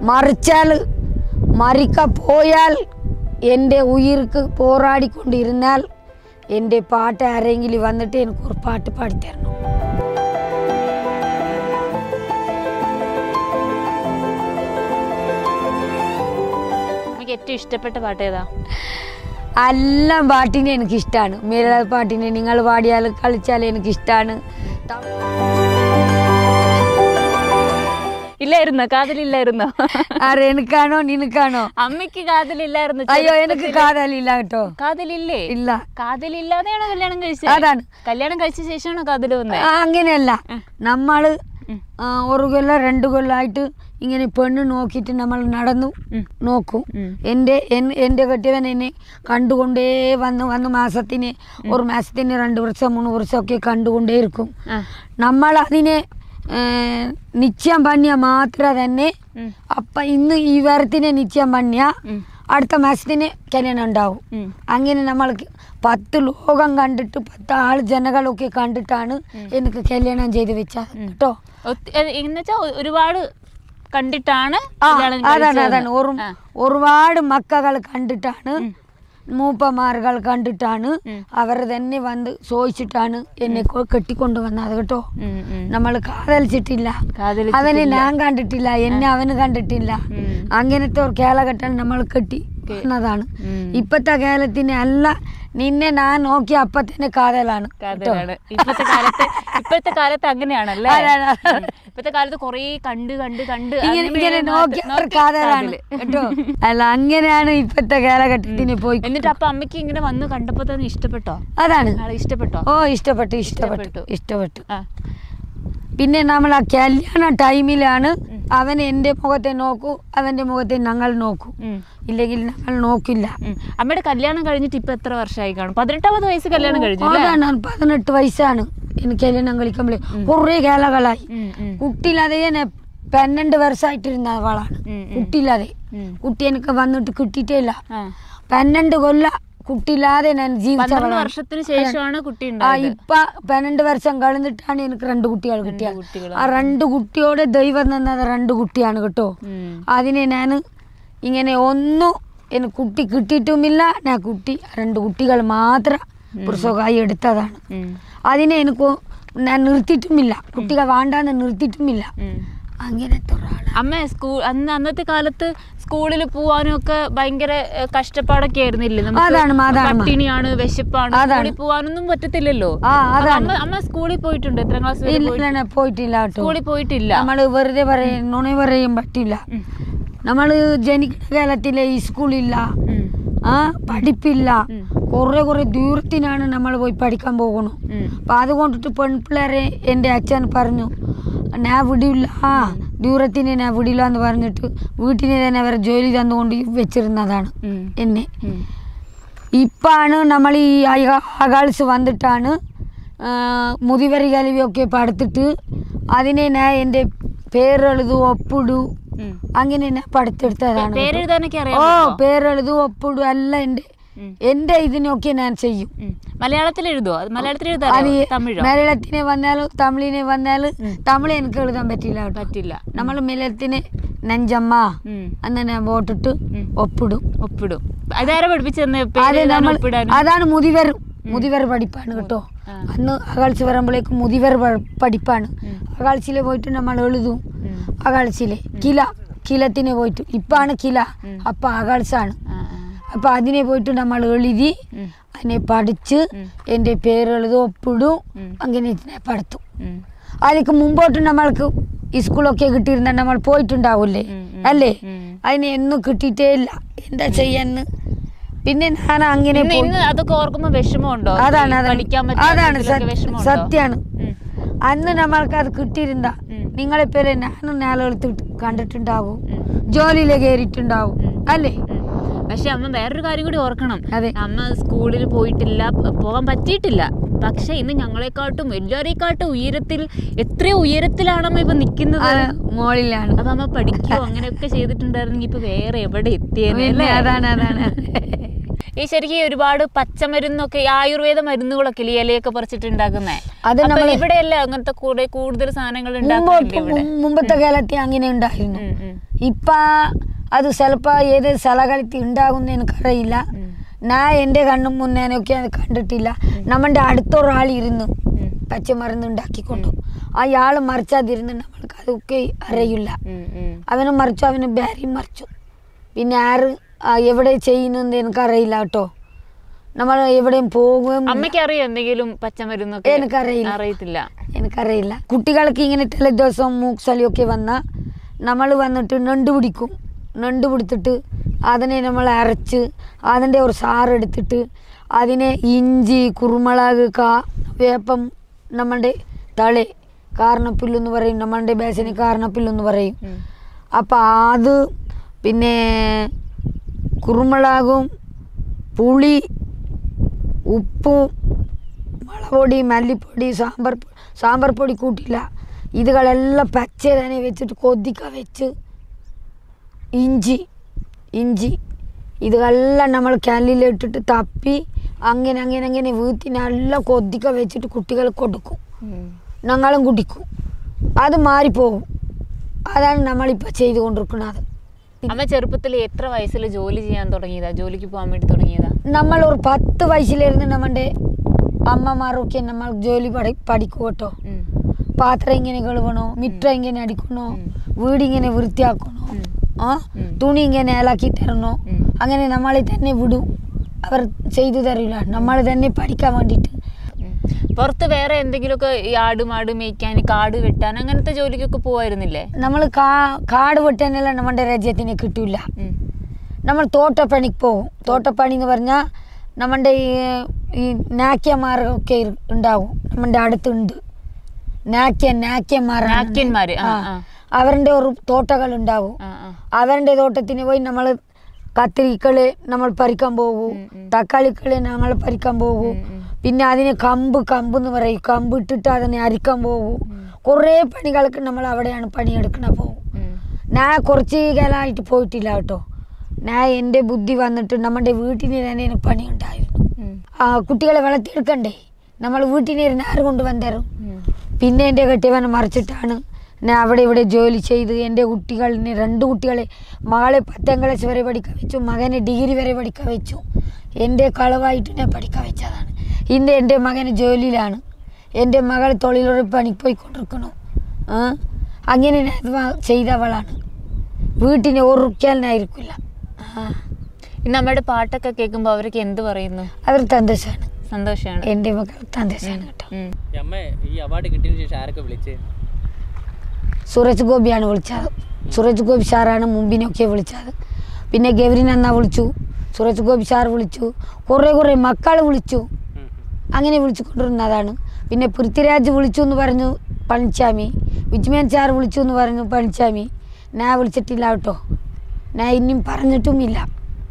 മറിച്ചാൽ മറിക്ക പോയാൽ എൻ്റെ ഉയിർക്ക് പോരാടിക്കൊണ്ടിരുന്നാൽ എൻ്റെ പാട്ട് ആരെങ്കിലും വന്നിട്ട് എനിക്ക് ഒരു പാട്ട് പാടിത്തരണം നമുക്ക് ഏറ്റവും ഇഷ്ടപ്പെട്ട പാട്ട് ഏതാ എല്ലാം പാട്ടിനെ എനിക്ക് ഇഷ്ടമാണ് മേല പാട്ടിനെ നിങ്ങൾ പാടിയാൽ കളിച്ചാൽ എനിക്ക് ഇഷ്ടമാണ് ഇല്ലായിരുന്നോ കാതലില്ലായിരുന്നോ ആരെ എനിക്കാണോ നിനക്കാണോ അമ്മയ്ക്ക് കാതലില്ലായിരുന്നു അയ്യോ എനിക്ക് കാതലില്ല കേട്ടോ കാതലില്ലേ ഇല്ല കാതലില്ലാതെയാണോ കല്യാണം കഴിച്ചത് അതാണ് കല്യാണം കഴിച്ച ശേഷമാണോ കാതല് വന്നത് ആ, അങ്ങനെയല്ല നമ്മള് ആ, ഒരു കൊല്ലം രണ്ട് കൊല്ലമായിട്ട് ഇങ്ങനെ പെണ്ണ് നോക്കിയിട്ട് നമ്മൾ നടന്നു നോക്കും എൻ്റെ എൻ- എൻ്റെ കെട്ടിയവൻ എന്നെ കണ്ടുകൊണ്ടേ വന്ന് വന്ന് മാസത്തിന് ഒരു മാസത്തിന് രണ്ട് വർഷം മൂന്ന് വർഷമൊക്കെ കണ്ടുകൊണ്ടേ ഇരിക്കും നമ്മൾ അതിനെ ഏ, നിശ്ചയം പണിയ മാത്രം തന്നെ അപ്പൊ ഇന്ന് ഈ വാരത്തിനെ നിശ്ചയം പണിയ അടുത്ത മാസത്തിന് കല്യാണം ഉണ്ടാവും അങ്ങനെ നമ്മൾ പത്ത് ലോകം കണ്ടിട്ട് പത്ത് ആൾ ജനങ്ങളൊക്കെ കണ്ടിട്ടാണ് എനിക്ക് കല്യാണം ചെയ്ത് വെച്ചത് കേട്ടോ എന്നുവെച്ചാ ഒരുപാട് കണ്ടിട്ടാണ് ആ കല്യാണം അതാണ് കഴിച്ചത്. അതാണ് ഒരു ആ. ഒരുപാട് മക്കൾ കണ്ടിട്ടാണ് മൂപ്പമാറുകൾ കണ്ടിട്ടാണ് അവർ തന്നെ വന്ന് ചോദിച്ചിട്ടാണ് എന്നെ കൊ- കെട്ടിക്കൊണ്ടു വന്നത് കേട്ടോ ഉം, ഉം. നമ്മൾ കാതലിച്ചിട്ടില്ല കാതലിച്ചിട്ടില്ല. അവനെ ഞാൻ കണ്ടിട്ടില്ല എന്നെ അവന് കണ്ടിട്ടില്ല ഉം. അങ്ങനത്തെ ഒരു കാലഘട്ടം നമ്മൾ കെട്ടി വന്നതാണ് ഉം. ഇപ്പത്തെ കാലത്തിന് അല്ല നിന്നെ ഞാൻ നോക്കി അപ്പൊ തന്നെ കാതലാണ് കേട്ടോ. കാതലാണ് ഇപ്പോഴത്തെ കാലത്ത് ഇപ്പോഴത്തെ കാലത്ത് അങ്ങനെയാണല്ലേ അതാണ്. ഉം. ഇപ്പോഴത്തെ കാലത്ത് കൊറേ കണ്ട് കണ്ട് കണ്ട് ഇങ്ങനെ അങ്ങനെ ഇങ്ങനെ നോക്കി അവർ നോക്കി കാതലാണ് കാതല്. കേട്ടോ അല്ല അങ്ങനെയാണ് ഇപ്പത്തെ കാലഘട്ടത്തിന് പോയി എന്നിട്ട് അപ്പൊ അമ്മയ്ക്ക് ഇങ്ങനെ വന്ന് കണ്ടപ്പോ തന്നെ ഇഷ്ടപ്പെട്ടോ അതാണ് ആളെ ഇഷ്ടപ്പെട്ടോ ഓ ഇഷ്ടപ്പെട്ടു ഇഷ്ടപ്പെട്ടു ഇഷ്ടപ്പെട്ടു. ഇഷ്ടപ്പെട്ടു ആ പിന്നെ നമ്മൾ ആ കല്യാണ ടൈമിലാണ് അവൻ എൻ്റെ മുഖത്തെ നോക്കൂ അവൻ്റെ മുഖത്തെ ഞങ്ങൾ നോക്കൂ ഉം. ഇല്ലെങ്കിൽ ഞങ്ങൾ നോക്കില്ല ഉം. അമ്മയുടെ കല്യാണം കഴിഞ്ഞിട്ട് ഇപ്പൊ എത്ര വർഷമായി കാണും പതിനെട്ടാമത് വയസ്സ് കല്യാണം കഴിഞ്ഞു അല്ലേ? അതാണ് പതിനെട്ട് വയസ്സാണ് എനിക്ക് കല്യാണം കളിക്കുമ്പോൾ കുറേ കാലകളായി ഉം, ഉം. കുട്ടിയില്ലാതെ ഞാൻ പന്ത്രണ്ട് വർഷമായിട്ടിരുന്ന അവളാണ് ഉം, ഉം. കുട്ടിയില്ലാതെ ഉം. കുട്ടി എനിക്ക് വന്നിട്ട് കിട്ടിയിട്ടേ ഇല്ല ആ. പന്ത്രണ്ട് കൊല്ല കുട്ടിയില്ലാതെ ഞാൻ പന്ത്രണ്ട് ജീവിച്ചവളാണ് വർഷത്തിന് ശേഷമാണ് കുട്ടി ആ ഉണ്ടായത് ഇപ്പ പന്ത്രണ്ട് വർഷം കഴിഞ്ഞിട്ടാണ് എനിക്ക് രണ്ട് കുട്ടികൾ കിട്ടിയത് കുട്ടികൾ ആ രണ്ട് കുട്ടിയോടെ ദൈവം തന്നത് രണ്ട് കുട്ടിയാണ് കേട്ടോ ഉം. അതിനെ ഞാൻ ഇങ്ങനെ ഒന്നും എനിക്ക് കുട്ടി കിട്ടിയിട്ടുമില്ല ഞാൻ കുട്ടി രണ്ട് കുട്ടികൾ മാത്രം പുറസുഖമായി എടുത്തതാണ് ഉം. അതിനെ എനിക്ക് ഞാൻ നിർത്തിയിട്ടുമില്ല കുട്ടികൾ വേണ്ടാന്ന് നിർത്തിയിട്ടുമില്ല ഉം. അങ്ങനത്തെ ഒരാളാണ് അമ്മ സ്കൂൾ അന്ന് അന്നത്തെ കാലത്ത് സ്കൂളിൽ പോവാനും ഒക്കെ ഭയങ്കര ഏ, കഷ്ടപ്പാടൊക്കെ ആയിരുന്നില്ലേ നമുക്ക് അതാണ്, അതാണ്. പട്ടിണിയാണ് വിശപ്പാണ് സ്കൂളിൽ പോവാനൊന്നും പറ്റത്തില്ലല്ലോ ആ അപ്പൊ അതാണ് അമ്മ അമ്മ സ്കൂളിൽ പോയിട്ടുണ്ട് എത്ര ക്ലാസ് വരെ ഇല്ല പോയി- ഇല്ല, ഞാൻ പോയിട്ടില്ല കേട്ടോ സ്കൂളിൽ പോയിട്ടില്ല നമ്മൾ വെറുതെ പറയും നുണ പറയും പറ്റില്ല ഉം. നമ്മൾ ജനിക്കുന്ന കാലത്തിലെ ഈ സ്കൂളില്ല ഉം. ആ പഠിപ്പില്ല ഉം. കുറെ കുറെ ദൂരത്തിനാണ് നമ്മൾ പോയി പഠിക്കാൻ പോകണം ഉം. അപ്പം അതുകൊണ്ടിട്ട് പെൺപിള്ളേരെ എൻ്റെ അച്ഛൻ പറഞ്ഞു ഞാൻ വിടില്ല ആ ദൂരത്തിന് ഞാൻ വിടില്ല എന്ന് പറഞ്ഞിട്ട് വീട്ടിന് തന്നെ അവരെ ജോലി തന്നുകൊണ്ട് വെച്ചിരുന്നതാണ് ഉം. എന്നെ ഉം. ഇപ്പാണ് നമ്മൾ ഈ അകാൾസ് വന്നിട്ടാണ് ആ, മുതിവരി കലവിയൊക്കെ പഠിത്തിട്ട് അതിനെ ഞാൻ എൻ്റെ പേരെഴുതു ഒപ്പിടു ഉം. അങ്ങനെ ഞാൻ പഠിത്തെടുത്തതാണ് പേരെഴുതാനൊക്കെ ഓ അറിയാം പേരെഴുതു ഒപ്പിടു എല്ലാം എൻ്റെ ഉം. എൻ്റെ ഇതിനൊക്കെ ഞാൻ ചെയ്യും മലയാളത്തിൽ എഴുതുവോ അത് മലയാളത്തിൽ അത് എഴുതാറോ തമിഴോ മലയാളത്തിനെ വന്നാലും തമിഴിനെ വന്നാലും തമിഴ് എനിക്ക് എഴുതാൻ പറ്റില്ല കേട്ടോ പറ്റില്ല നമ്മൾ മലയാളത്തിന് നെഞ്ചമ്മ ഉം. അങ്ങനെ പോട്ടിട്ട് ഒപ്പിടും ഒപ്പിടും അതാരാ പഠിപ്പിച്ചു തന്നെ അത് പേരെഴുതാനും നമ്മൾ ഒപ്പിടാനും അതാണ് മുതിവർ മുതിവർ പഠിപ്പാണ് കേട്ടോ അന്ന് അകാഴ്ച വരുമ്പോഴേക്കും മുതിവർ പ- പഠിപ്പാണ് അകാഴ്ചയിൽ പോയിട്ട് നമ്മൾ എഴുതും ഉം. അകാഴ്ചയിലെ കില കിലത്തിന് പോയിട്ട് ഇപ്പാണ് കില അപ്പൊ അകാഴ്ചാണ് ആ, ആ. അപ്പൊ അതിനെ പോയിട്ട് നമ്മൾ എഴുതി ഉം. അതിനെ പഠിച്ച് എൻ്റെ പേരെഴുതും ഒപ്പിടും അങ്ങനെ ഇതിനെ പഠിത്തും ഉം. അതിക്ക് മുമ്പോട്ട് നമ്മൾക്ക് ഈ സ്കൂളൊക്കെ കിട്ടിയിരുന്ന നമ്മൾ പോയിട്ടുണ്ടാവൂലേ അല്ലേ ഉം. അതിനെ ഒന്നും കിട്ടിയിട്ടേ ഇല്ല എന്താ ചെയ്യാന്ന് പിന്നെ ഞാൻ അങ്ങനെ ഇന്ന് പോയി ഇന്ന് അതൊക്കെ ഓർക്കുമ്പോ വിഷമമുണ്ടോ അതാണ് ഈ അതാണ് പഠിക്കാൻ അതാണ് പറ്റാത്ത സത്യ- വിഷമമുണ്ടോ സത്യാണ് ഉം. അന്ന് നമ്മൾക്ക് അത് കിട്ടിയിരുന്ന ഉം. നിങ്ങളെ പേരെ ഞാനും ഞാളെടുത്ത് കണ്ടിട്ടുണ്ടാവും ജോലിയിലെ കയറിയിട്ടുണ്ടാവും അല്ലേ ഉം. പക്ഷെ അമ്മ വേറൊരു കാര്യം കൂടി ഓർക്കണം അതെ അമ്മ സ്കൂളിൽ പോയിട്ടില്ല പ- പോകാൻ പറ്റിയിട്ടില്ല പക്ഷെ ഇന്ന് ഞങ്ങളെക്കാട്ടും എല്ലാവരെക്കാട്ടും ഉയരത്തിൽ എത്രയോ ഉയരത്തിലാണമ്മ ഇപ്പൊ നിക്കുന്നത് ആ, മോളിലാണ് അപ്പൊ അമ്മ പഠിക്കുകയോ അങ്ങനെയൊക്കെ ചെയ്തിട്ടുണ്ടായിരുന്നെങ്കിൽ ഇപ്പൊ വേറെ എവിടെ എത്തിയേനെ പിന്നെ അല്ലേ? അതാണ് അതാണ് ഈ ശരിക്കും ഒരുപാട് പച്ചമരുന്നൊക്കെ ഈ ആയുർവേദ മരുന്നുകളൊക്കെ ഇല്ലേ, ഈ ഇലയൊക്കെ പറിച്ചിട്ട് ഉണ്ടാക്കുന്നേ അത് അപ്പൊ നമ്മള് ഇവിടെയല്ല അങ്ങനത്തെ കൂടെ കൂടുതൽ സാധനങ്ങൾ മുമ്പ് ഉണ്ടാക്കുന്നില്ലേ ഇവിടെ മു- മുമ്പത്തെ കാലത്ത് അങ്ങനെ ഉണ്ടായിരുന്നു ഉം, ഉം. ഇപ്പ അത് ചിലപ്പോൾ ഏത് സ്ഥലകാലത്ത് ഉണ്ടാകുന്ന എനിക്കറിയില്ല ഉം. ഞാൻ എൻ്റെ കണ്ണും മുന്നേനൊക്കെ അത് കണ്ടിട്ടില്ല നമ്മുടെ അടുത്തൊരാൾ ഇരുന്നു ഉം. പച്ചമരുന്ന് ഉണ്ടാക്കിക്കൊണ്ടു അയാൾ മറിച്ചാതിരുന്ന് നമ്മൾക്ക് അതൊക്കെ അറിയില്ല ഉം, ഉം. അവന് മറിച്ചു അവന് ബാരിയും മറിച്ചു പിന്നെ ആര് ആ, എവിടെ ചെയ്യുന്നെന്ന് എനിക്കറിയില്ല കേട്ടോ നമ്മൾ എവിടെയും പോകുകയും അമ്മയ്ക്ക് അറിയോ എന്തെങ്കിലും പച്ചമരുന്നൊക്കെ എനിക്കറിയില്ല അറിയത്തില്ല എനിക്കറിയില്ല കുട്ടികൾക്ക് ഇങ്ങനെ ജലദോഷം മൂക്സലിയൊക്കെ വന്നാൽ നമ്മൾ വന്നിട്ട് നെണ്ട് പിടിക്കും നെണ്ട് പിടിച്ചിട്ട് അതിനെ നമ്മൾ അരച്ച് അതിൻ്റെ ഒരു സാറെടുത്തിട്ട് അതിനെ ഇഞ്ചി കുരുമുളക് കാ വേപ്പം നമ്മളുടെ തളെ കാരണപ്പുല്ലെന്ന് പറയും നമ്മളുടെ ബേസിന് കാരണപ്പുല്ലെന്ന് പറയും ഉം. അപ്പം അത് പിന്നെ കുരുമുളകും പുളി ഉപ്പും മുളകുപൊടി മല്ലിപ്പൊടി സാമ്പാർ പൊ- സാമ്പാർ പൊടി കൂട്ടില്ല ഇതുകളെല്ലാം പച്ച തന്നെ വെച്ചിട്ട് കൊതിക്ക വെച്ച് ഇഞ്ചി ഇഞ്ചി ഇതെല്ലാം നമ്മൾ കല്ലിലിട്ടിട്ട് തപ്പി അങ്ങനെ അങ്ങനെ അങ്ങനെ വീത്തി നല്ല കൊതിക്ക വെച്ചിട്ട് കുട്ടികൾക്ക് കൊടുക്കും ഉം. ഞങ്ങളും കുടിക്കും അത് മാറിപ്പോകും അതാണ് നമ്മളിപ്പോൾ ചെയ്തുകൊണ്ടിരിക്കുന്നത് അമ്മ ചെറുപ്പത്തിൽ എത്ര വയസ്സിൽ ജോലി ചെയ്യാൻ തുടങ്ങിയതാ ജോലിക്ക് പോകാൻ വേണ്ടി തുടങ്ങിയതാ നമ്മൾ ഒരു പത്ത് വയസ്സിലിരുന്ന് നമ്മുടെ അമ്മമാരൊക്കെ നമ്മൾ ജോലി പഠി പഠിക്കും കേട്ടോ ഉം. പാത്രം ഇങ്ങനെ കഴുകണോ മിറ്റം ഇങ്ങനെ അടിക്കണോ ഉം. വീട് ഇങ്ങനെ വൃത്തിയാക്കണോ ഉം. ആ ഉം. തുണി ഇങ്ങനെ ഇളക്കി തരണോ ഉം. അങ്ങനെ നമ്മളെ തന്നെ വിടും അവർ ചെയ്തു തരില്ല നമ്മൾ തന്നെ പഠിക്കാൻ വേണ്ടിയിട്ട് ഉം. പുറത്ത് വേറെ എന്തെങ്കിലുമൊക്കെ ഈ ആട് മാട് മേയ്ക്കാൻ കാട് വെട്ടാൻ അങ്ങനത്തെ ജോലിക്കൊക്കെ പോവായിരുന്നില്ലേ നമ്മൾ കാ കാട് വെട്ടാനെല്ലാം നമ്മുടെ രാജ്യത്തിന് കിട്ടില്ല ഉം. നമ്മൾ തോട്ടപ്പണിക്ക് പോകും തോട്ടപ്പണി എന്ന് പറഞ്ഞാൽ നമ്മുടെ ഈ ഈ നാക്യന്മാരൊക്കെ ഇരു- ഉണ്ടാവും നമ്മുടെ അടുത്തുണ്ട് നാക്യൻ നാക്യന്മാരാണ് നാക്യന്മാര്, ആ, ആ. അവരുടെ ഒരു തോട്ടങ്ങൾ ഉണ്ടാവും ആ, ആ. അവരുടെ തോട്ടത്തിന് പോയി നമ്മൾ കത്തിരിക്കള് നമ്മൾ പറിക്കാൻ പോകും ഉം, ഉം. തക്കാളിക്കള് ഞങ്ങൾ പറിക്കാൻ പോകും ഉം, ഉം. പിന്നെ അതിന് കമ്പ് കമ്പ് എന്ന് പറയും കമ്പ് ഇട്ടിട്ട് അതിനെ അരിക്കാൻ പോകും കുറേ പണികൾക്ക് നമ്മൾ അവിടെയാണ് പണിയെടുക്കണ പോകും ഉം. ഞാൻ കുറച്ച് കാലമായിട്ട് പോയിട്ടില്ല കേട്ടോ ഞാൻ എൻ്റെ ബുദ്ധി വന്നിട്ട് നമ്മുടെ വീട്ടിന് തന്നെ എനിക്ക് പണിയുണ്ടായിരുന്നു ഉം. ആ കുട്ടികളെ വളർത്തിയെടുക്കണ്ടേ നമ്മൾ വീട്ടിന് ഇരുന്ന് ആര് കൊണ്ടുവന്നേരും ഉം. പിന്നെ എൻ്റെ കെട്ടിയവൻ മറിച്ചിട്ടാണ് ഞാൻ അവിടെ ഇവിടെ ജോലി ചെയ്ത് എൻ്റെ കുട്ടികളിനെ രണ്ട് കുട്ടികളെ മകളെ പത്താം ക്ലാസ് വരെ പഠിക്കാൻ വെച്ചു മകനെ ഡിഗ്രി വരെ പഠിക്കാൻ വെച്ചു എൻ്റെ കളവായിട്ട് ഞാൻ പഠിക്കാൻ വെച്ചതാണ് ഇന്ന് എൻ്റെ മകന് ജോലിയിലാണ് എൻ്റെ മകൾ തൊഴിലുറപ്പ് പണിക്ക് പോയിക്കൊണ്ടിരിക്കണു ആ അങ്ങനെ ഞാൻ ഇത് വാ- ചെയ്തവളാണ് വീട്ടിനെ ഉറുക്കാനായിരിക്കില്ല ആ ഇന്ന് നമ്മുടെ പാട്ടൊക്കെ കേൾക്കുമ്പോൾ അവരൊക്കെ എന്ത് പറയുന്നു അവർ തന്തസാണ് സന്തോഷമാണ് എൻ്റെ മകൾ തന്തസാണ് കേട്ടോ ഉം. ഈ അമ്മ ഈ അവാർഡ് കിട്ടിയതിന് ശേഷം ആരൊക്കെ വിളിച്ച് സുരജ് ഗോപിയാണ് വിളിച്ചത് സുരജ് ഗോപി സാറാണ് മുമ്പിനൊക്കെ വിളിച്ചത് പിന്നെ ഗൗരിൻ അന്ന വിളിച്ചു സുരജ് ഗോപി സാർ വിളിച്ചു കുറേ കുറേ മക്കൾ വിളിച്ചു ഉം, ഉം. അങ്ങനെ വിളിച്ചുകൊണ്ടിരുന്നതാണ് പിന്നെ പൃഥ്വിരാജ് വിളിച്ചു എന്ന് പറഞ്ഞു പളനിച്ചാമി വിജ്മേൻ സാർ വിളിച്ചു എന്ന് പറഞ്ഞു പളനിച്ചാമി ഞാൻ വിളിച്ചിട്ടില്ല കേട്ടോ ഞാൻ ഇനിയും പറഞ്ഞിട്ടുമില്ല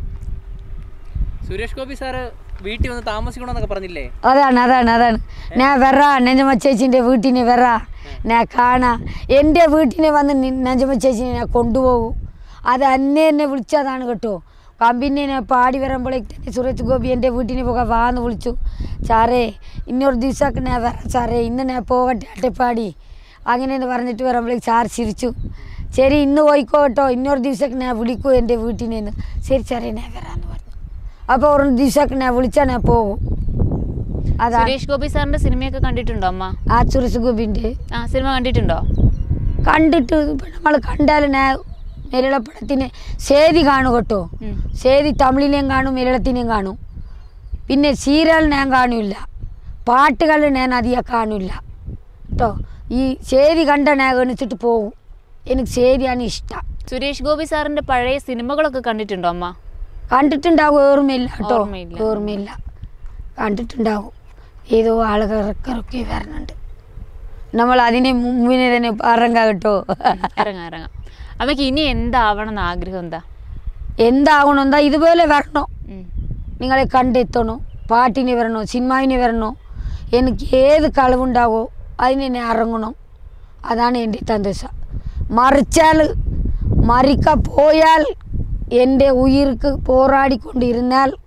സുരേഷ് ഗോപി സാറ് വീട്ടിൽ വന്ന് താമസിക്കണമെന്നൊക്കെ പറഞ്ഞില്ലേ അതാണ് അതാണ് അതാണ് ഞാൻ വെറ നെഞ്ചമ്മ ചേച്ചിൻ്റെ വീട്ടിന് വെറ ഞാൻ കാണാ എൻ്റെ വീട്ടിനെ വന്ന് നി- നെഞ്ചമ്മ ചേച്ചിനെ ഞാൻ കൊണ്ടുപോകും അത് അന്നെ എന്നെ വിളിച്ചതാണ് കേട്ടോ കമ്പിനെ ഞാൻ പാടി വരുമ്പോഴേക്ക് തന്നെ സുരേഷ് ഗോപി എൻ്റെ വീട്ടിന് പോകാൻ വാന്ന് വിളിച്ചു സാറേ ഇന്നൊരു ദിവസമൊക്കെ ഞാൻ വരാം സാറേ ഇന്ന് ഞാൻ പോകട്ടെ അട്ടപ്പാടി അങ്ങനെയെന്ന് പറഞ്ഞിട്ട് വരുമ്പോഴേക്ക് സാർ ചിരിച്ചു ശരി ഇന്ന് പോയിക്കോ കേട്ടോ ഇന്നൊരു ദിവസമൊക്കെ ഞാൻ വിളിക്കൂ എൻ്റെ വീട്ടിനെന്ന് ശരി സാറേ ഞാൻ വരാമെന്ന് പറഞ്ഞു അപ്പോൾ ഒരു ദിവസമൊക്കെ ഞാൻ വിളിച്ചാൽ ഞാൻ പോകും അതാണ് സുരേഷ് ഗോപി സാറിന്റെ സിനിമയൊക്കെ കണ്ടിട്ടുണ്ടോ അമ്മ ആ സുരേഷ് ഗോപിൻ്റെ ആ സിനിമ കണ്ടിട്ടുണ്ടോ കണ്ടിട്ട് നമ്മൾ കണ്ടാൽ ഞാൻ മലയാളപ്പടത്തിന് സേതി കാണും കേട്ടോ ഉം. സേതി തമിഴിനെയും കാണും മലയാളത്തിനെയും കാണും പിന്നെ സീരിയൽ ഞാൻ കാണില്ല പാട്ടുകൾ ഞാൻ അധികം കാണില്ല കേട്ടോ ഈ സേതി കണ്ട ഞാൻ ഗണിച്ചിട്ട് പോകും എനിക്ക് സേതിയാണ് ഇഷ്ടം സുരേഷ് ഗോപി സാറിന്റെ പഴയ സിനിമകളൊക്കെ കണ്ടിട്ടുണ്ടോ അമ്മ കണ്ടിട്ടുണ്ടാവും ഓർമ്മയില്ല കേട്ടോ ഓർമ്മയില്ല. ഓർമ്മയില്ല കണ്ടിട്ടുണ്ടാവും ഏതോ ആളുകളൊക്കെ വരുന്നുണ്ട് നമ്മൾ അതിനെ മുമ്പിനെ തന്നെ ഇറങ്ങാം കേട്ടോ ഇറങ്ങാം ഇറങ്ങാം അമ്മയ്ക്ക് ഇനി എന്താവണം എന്ന് ആഗ്രഹം എന്താ എന്താകണം എന്താ ഇതുപോലെ വരണോ ഉം. നിങ്ങളെ കണ്ടെത്തണോ പാട്ടിന് വരണോ സിനിമാവിന് വരണോ എനിക്ക് ഏത് കളവുണ്ടാവോ അതിനെ ഞാൻ ഇറങ്ങണം അതാണ് എൻ്റെ തന്തസ മറിച്ചാൽ മറിക്ക പോയാൽ എൻ്റെ ഉയിർക്ക് പോരാടിക്കൊണ്ടിരുന്നാൽ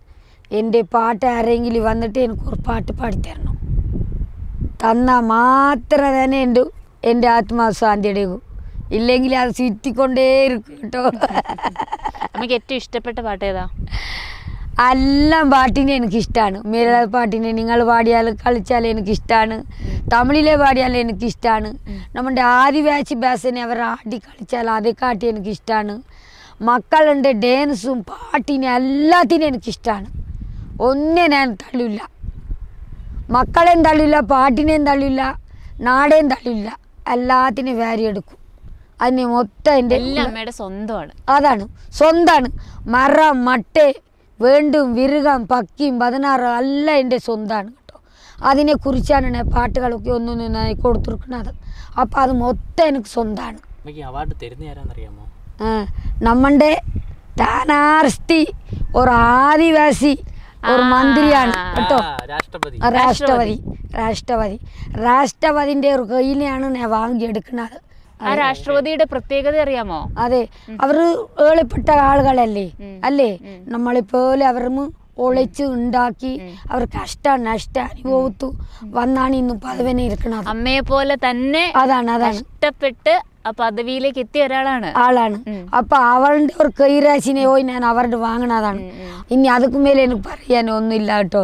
എൻ്റെ പാട്ട് ആരെങ്കിലും വന്നിട്ട് എനിക്ക് ഒരു പാട്ട് പാടിത്തരണം തന്നാൽ മാത്രമേ തന്നെ എൻ്റെ എൻ്റെ ആത്മാവ് ശാന്തി അടയൂ ഇല്ലെങ്കിൽ അത് ചുറ്റിക്കൊണ്ടേ ഇരിക്കും കേട്ടോ അമ്മയ്ക്ക് ഏറ്റവും ഇഷ്ടപ്പെട്ട പാട്ട് ഏതാ എല്ലാം പാട്ടിനെ എനിക്കിഷ്ടമാണ് മേല പാട്ടിനെ നിങ്ങൾ പാടിയാൽ കളിച്ചാൽ എനിക്കിഷ്ടമാണ് തമിഴിലെ പാടിയാൽ എനിക്കിഷ്ടമാണ് നമ്മുടെ ആദിവാസി ഭാഷനെ അവർ ആടി കളിച്ചാൽ അതേ കാട്ടി എനിക്കിഷ്ടമാണ് മക്കളുടെ ഡാൻസും പാട്ടിനെ എല്ലാത്തിനും എനിക്കിഷ്ടമാണ് ഒന്നും ഞാൻ തള്ളില്ല മക്കളെയും തള്ളില്ല പാട്ടിനെയും തള്ളില്ല നാടേയും തള്ളില്ല എല്ലാത്തിനും വാരി എടുക്കും അതിനെ മൊത്തം എൻ്റെ എല്ലാം അമ്മയുടെ സ്വന്തമാണ് അതാണ് സ്വന്താണ് മരം മട്ടേ വേണ്ടും വിരുകം പക്കിയും പതിനാറും എല്ലാം എൻ്റെ സ്വന്തമാണ് കേട്ടോ അതിനെക്കുറിച്ചാണ് ഞാൻ പാട്ടുകളൊക്കെ ഒന്നൊന്ന് ഞാൻ കൊടുത്തിരിക്കുന്നത് അപ്പോൾ അത് മൊത്തം എനിക്ക് സ്വന്തമാണ് അമ്മയ്ക്ക് അവാർഡ് തരുന്ന ആരാന്നറിയാമോ നമ്മളുടെ താനാർസ്തി ഒരു ആദിവാസി ഒരു മന്ത്രിയാണ് കേട്ടോ ആ, രാഷ്ട്രപതി ആ, രാഷ്ട്രപതി രാഷ്ട്രപതി രാഷ്ട്രപതിൻ്റെ ഒരു കയ്യിലാണ് ഞാൻ വാങ്ങിയെടുക്കുന്നത് ആ രാഷ്ട്രപതിയുടെ പ്രത്യേകത അറിയാമോ അതെ അവർ ഏളിപ്പെട്ട ആളുകളല്ലേ അല്ലേ നമ്മളെപ്പോലെ അവർ ഒളിച്ച് ഉണ്ടാക്കി അവർ കഷ്ട നഷ്ട അനുഭവത്തു വന്നാണ് ഇന്ന് പദവിനെ ഇരിക്കുന്നത് അമ്മയെ പോലെ തന്നെ അതാണ് അതാണ് ഇഷ്ടപ്പെട്ട് ആ പദവിയിലേക്ക് എത്തിയ ഒരാളാണ് ആളാണ് അപ്പൊ അവളുടെ ഒരു കൈരാശിനെ പോയി ഞാൻ അവരുടെ വാങ്ങണതാണ് ഇനി അതുക്ക് മേലെ എനിക്ക് പറയാൻ ഒന്നുമില്ല കേട്ടോ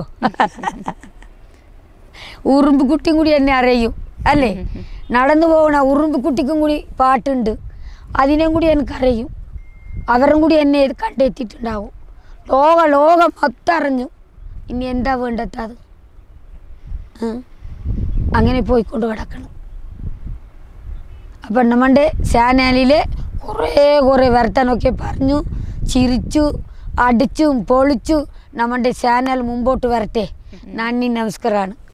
ഉറുമ്പുകുട്ടിയും കൂടി എന്നെ അറിയും അല്ലേ നടന്നു പോകണ ഉറുമ്പുകുട്ടിക്കും കൂടി പാട്ടുണ്ട് അതിനെയും കൂടി എനിക്കറിയും അവരും കൂടി എന്നെ ഇത് കണ്ടെത്തിയിട്ടുണ്ടാവും ലോക ലോകം മൊത്തം അറിഞ്ഞു ഇനി എന്താ വേണ്ടത്തത് ഉം. അങ്ങനെ പോയിക്കൊണ്ട് കിടക്കണം അപ്പം നമ്മുടെ ചാനലിൽ കുറേ കുറേ വർത്തനമൊക്കെ പറഞ്ഞു ചിരിച്ചു അടിച്ചും പൊളിച്ചു നമ്മുടെ ചാനൽ മുമ്പോട്ട് വരട്ടെ നന്ദി നമസ്കാരമാണ്